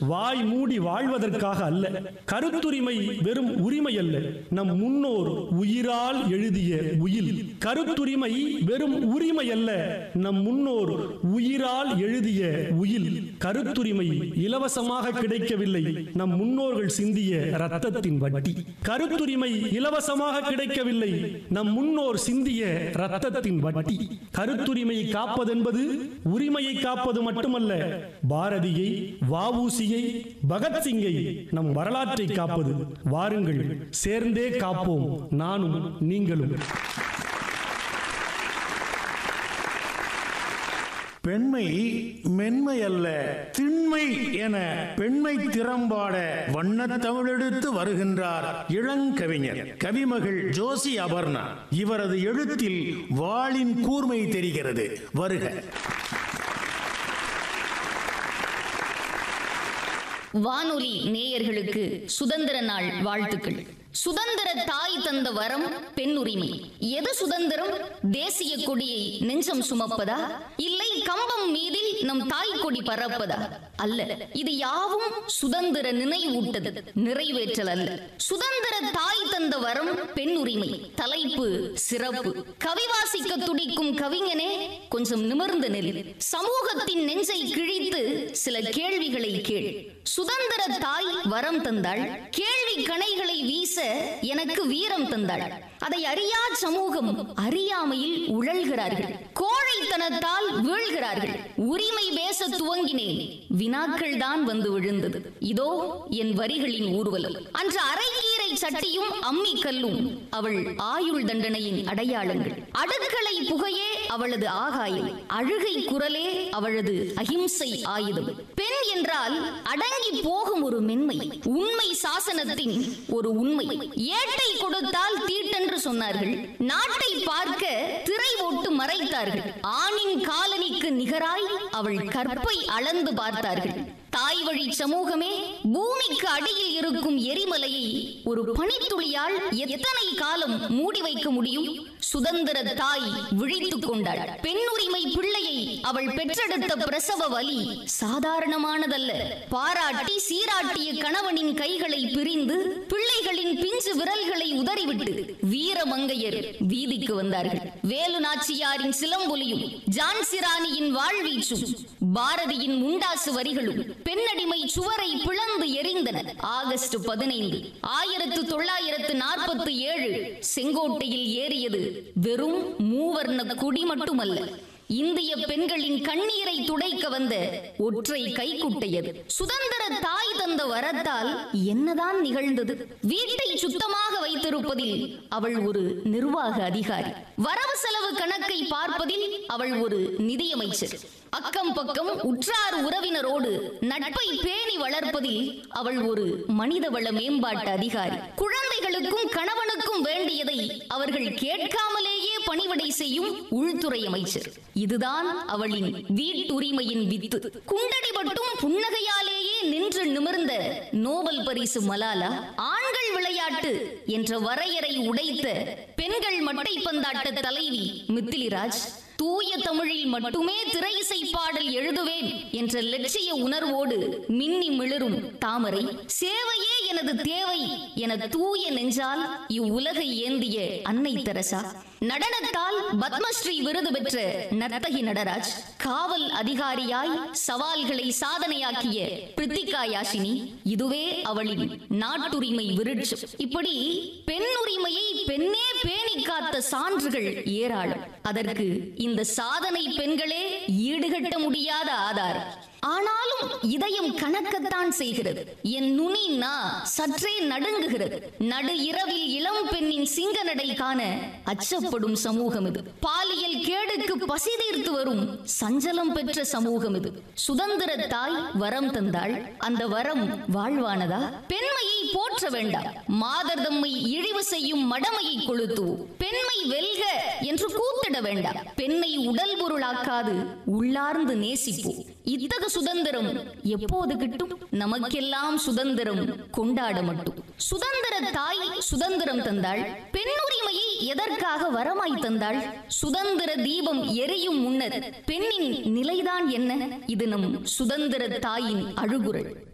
வாய் மூடி வாழ்வதற்காக அல்ல கருத்துரிமை வெறும் உரிமை அல்ல நம் முன்னோர் உயிரால் எழுதிய உயில் கருத்துரிமை வெறும் உரிமை அல்ல நம் முன்னோர் உயிரால் எழுதிய உயில் கருத்துரிமை இலவசமாக கிடைக்கவில்லை நம் முன்னோர்கள் சிந்திய ரத்தத்தின் வட்டி கருத்துரிமை இலவசமாக கிடைக்கவில்லை நம் முன்னோர் சிந்திய ரத்தத்தின் வட்டி கருத்துரிமையை காப்பதென்பது உரிமையை காப்பது மட்டுமல்ல பாரதியை வாவூசியை பகத்சிங்கை நம் வரலாற்றை காப்பது வாருங்கள் சேர்ந்தே காப்போம் நானும் நீங்களும் பெண்மை மென்மை அல்ல திண்மை என பெண்மை திறம்பாட வண்ணத் தமிழெடுத்து வருகின்றார் இளங்கவிஞர் கவிமகள் ஜோசி அபர்ணா இவரது எழுத்தில் வாளின் கூர்மை தெரிகிறது வருக வானொலி நேயர்களுக்கு சுதந்திர நாள் வாழ்த்துக்கள் சுதந்திர தாய் தந்த வரம் பெண் உரிமை எது சுதந்திரம் தேசிய கொடியை நெஞ்சம் சுமப்பதா இல்லை கம்பம் மீதில் நம் தாய் கொடி பறப்பதா அல்ல இது யாவும் சுதந்திர நினைவூட்டது நிறைவேற்றல் அல்ல சுதந்திர தாய் தந்த வரம் பெண் உரிமை தலைப்பு சிறப்பு கவிவாசிக்க துடிக்கும் கவிஞனே கொஞ்சம் நிமிர்ந்து நெல் சமூகத்தின் நெஞ்சை கிழித்து சில கேள்விகளை கேள் சுதந்திர தாய் வரம் தந்தாள் கேள்வி கணைகளை வீச எனக்கு வீரம் தந்தாள் அதை அறியா சமூகம் அறியாமையில் உழல்கிறார்கள் கோழைத்தனத்தால் வீழ்கிறார்கள் உரிமை பேச துவங்கினேன் வினாக்கள் தான் வந்து விழுந்தது இதோ என் வரிகளின் ஊர்வலம் அன்று அரைக்கீரை சட்டியும் அம்மி கல்லும் அவள் ஆயுள் தண்டனையின் அடையாளங்கள் அடுக்களை புகையே அவளது ஆகாயம் அழுகை குரலே அவளது அகிம்சை ஆயுதம் பெண் என்றால் அடங்கி போகும் ஒரு மென்மை உண்மை சாசனத்தின் ஒரு உண்மை ஏட்டை கொடுத்தால் தீட்டென்று சொன்னார்கள் நாட்டை பார்க்க திரை ஓட்டு மறைத்தார்கள் ஆணின் காலனிக்கு நிகராய் அவள் கற்பை அளந்து பார்த்தார்கள் தாய் வழி சமூகமே பூமிக்கு அடியில் இருக்கும் எரிமலையை ஒரு பனித்துளியால் எத்தனை காலம் மூடி வைக்க முடியும் சுதந்திர தாய் விழித்துக் கொண்டாள் பெண் உரிமை பிள்ளையை அவள் பெற்றெடுத்த பிரசவ வலி சாதாரணமானதல்ல பாராட்டி சீராட்டிய கணவனின் கைகளை பிரிந்து பிள்ளைகளின் பிஞ்சு விரல்களை உதறிவிட்டு வீரமங்கையர் வீதிக்கு வந்தார்கள் வேலு நாச்சியாரின் சிலம்பொலியும் ஜான்சிராணியின் வாழ்வீச்சும் பாரதியின் முண்டாசு வரிகளும் பெண்ணடிமை சுவரை பிளந்து எரிந்தன ஆகஸ்ட் பதினைந்து ஆயிரத்து தொள்ளாயிரத்து நாற்பத்தி ஏழு செங்கோட்டையில் ஏறியது வெறும் மூவர்ண குடி மட்டுமல்ல இந்திய பெண்களின் கண்ணீரை துடைக்க வந்த ஒற்றை கைக்குட்டையது சுதந்திர தாய் தந்த வரத்தால் என்னதான் நிகழ்ந்தது வீட்டை சுத்தமாக வைத்திருப்பதில் அவள் ஒரு நிர்வாக அதிகாரி வரவு செலவு கணக்கை பார்ப்பதில் அவள் ஒரு நிதியமைச்சர் அக்கம் பக்கம் உற்றார் உறவினரோடு நட்பை பேணி வளர்ப்பதில் அவள் ஒரு மனிதவள மேம்பாட்டு அதிகாரி குழந்தைகளுக்கும் கணவனுக்கும் வேண்டியதை அவர்கள் கேட்காமலேயே பணிவிடை செய்யும் உள்துறை அமைச்சர் இதுதான் அவளின் வீட்டுரிமையின் வித்து குண்டடி மட்டும் புன்னகையாலேயே நின்று நிமிர்ந்த நோபல் பரிசு மலாலா ஆண்கள் விளையாட்டு என்ற வரையறை உடைத்த பெண்கள் மட்டை பந்தாட்ட தலைவி மித்திலிராஜ் தூய தமிழில் மட்டுமே திரை இசை பாடல் எழுதுவேன் என்ற லட்சிய உணர்வோடு மின்னி மிளரும் தாமரை சேவையே எனது தேவை என தூய நெஞ்சால் இவ்வுலகை ஏந்திய அன்னை தெரசா நடனத்தால் பத்மஸ்ரீ விருது பெற்ற நர்த்தகி நடராஜ் காவல் அதிகாரியாய் சவால்களை சாதனையாக்கிய பிரித்திகா யாஷினி இதுவே அவளின் நாட்டுரிமை விருட்சம் இப்படி பெண் உரிமையை பெண்ணே பேணி காத்த சான்றுகள் ஏராளம் அதற்கு இந்த சாதனை பெண்களே ஈடுகட்ட முடியாத ஆதாரம் ஆனாலும் இதயம் கணக்கத்தான் செய்கிறது என் நுனி நா சற்றே நடுங்குகிறது நடு இரவில் இளம் பெண்ணின் சிங்க நடை காண அச்சப்படும் சமூகம் இது பாலியல் கேடுக்கு பசி தீர்த்து வரும் சஞ்சலம் பெற்ற சமூகம் இது சுதந்திர தாய் வரம் தந்தாள் அந்த வரம் வாழ்வானதா பெண்மையை போற்ற வேண்டாம் மாதர் தம்மை இழிவு செய்யும் மடமையை கொளுத்து பெண்மை வெல்க என்று கூத்திட வேண்டாம் பெண்ணை உடல் பொருளாக்காது உள்ளார்ந்து நேசிப்போம் இத்தகு சுதந்திரம் எப்போது கிட்டும் நமக்கெல்லாம் சுதந்திரம் கொண்டாட மட்டும் சுதந்திர தாய் சுதந்திரம் தந்தாள் பெண்ணுரிமையை எதற்காக வரமாய் தந்தாள் சுதந்திர தீபம் எரியும் முன்னர் பெண்ணின் நிலைதான் என்ன இது நம் சுதந்திர தாயின் அழுகுரல்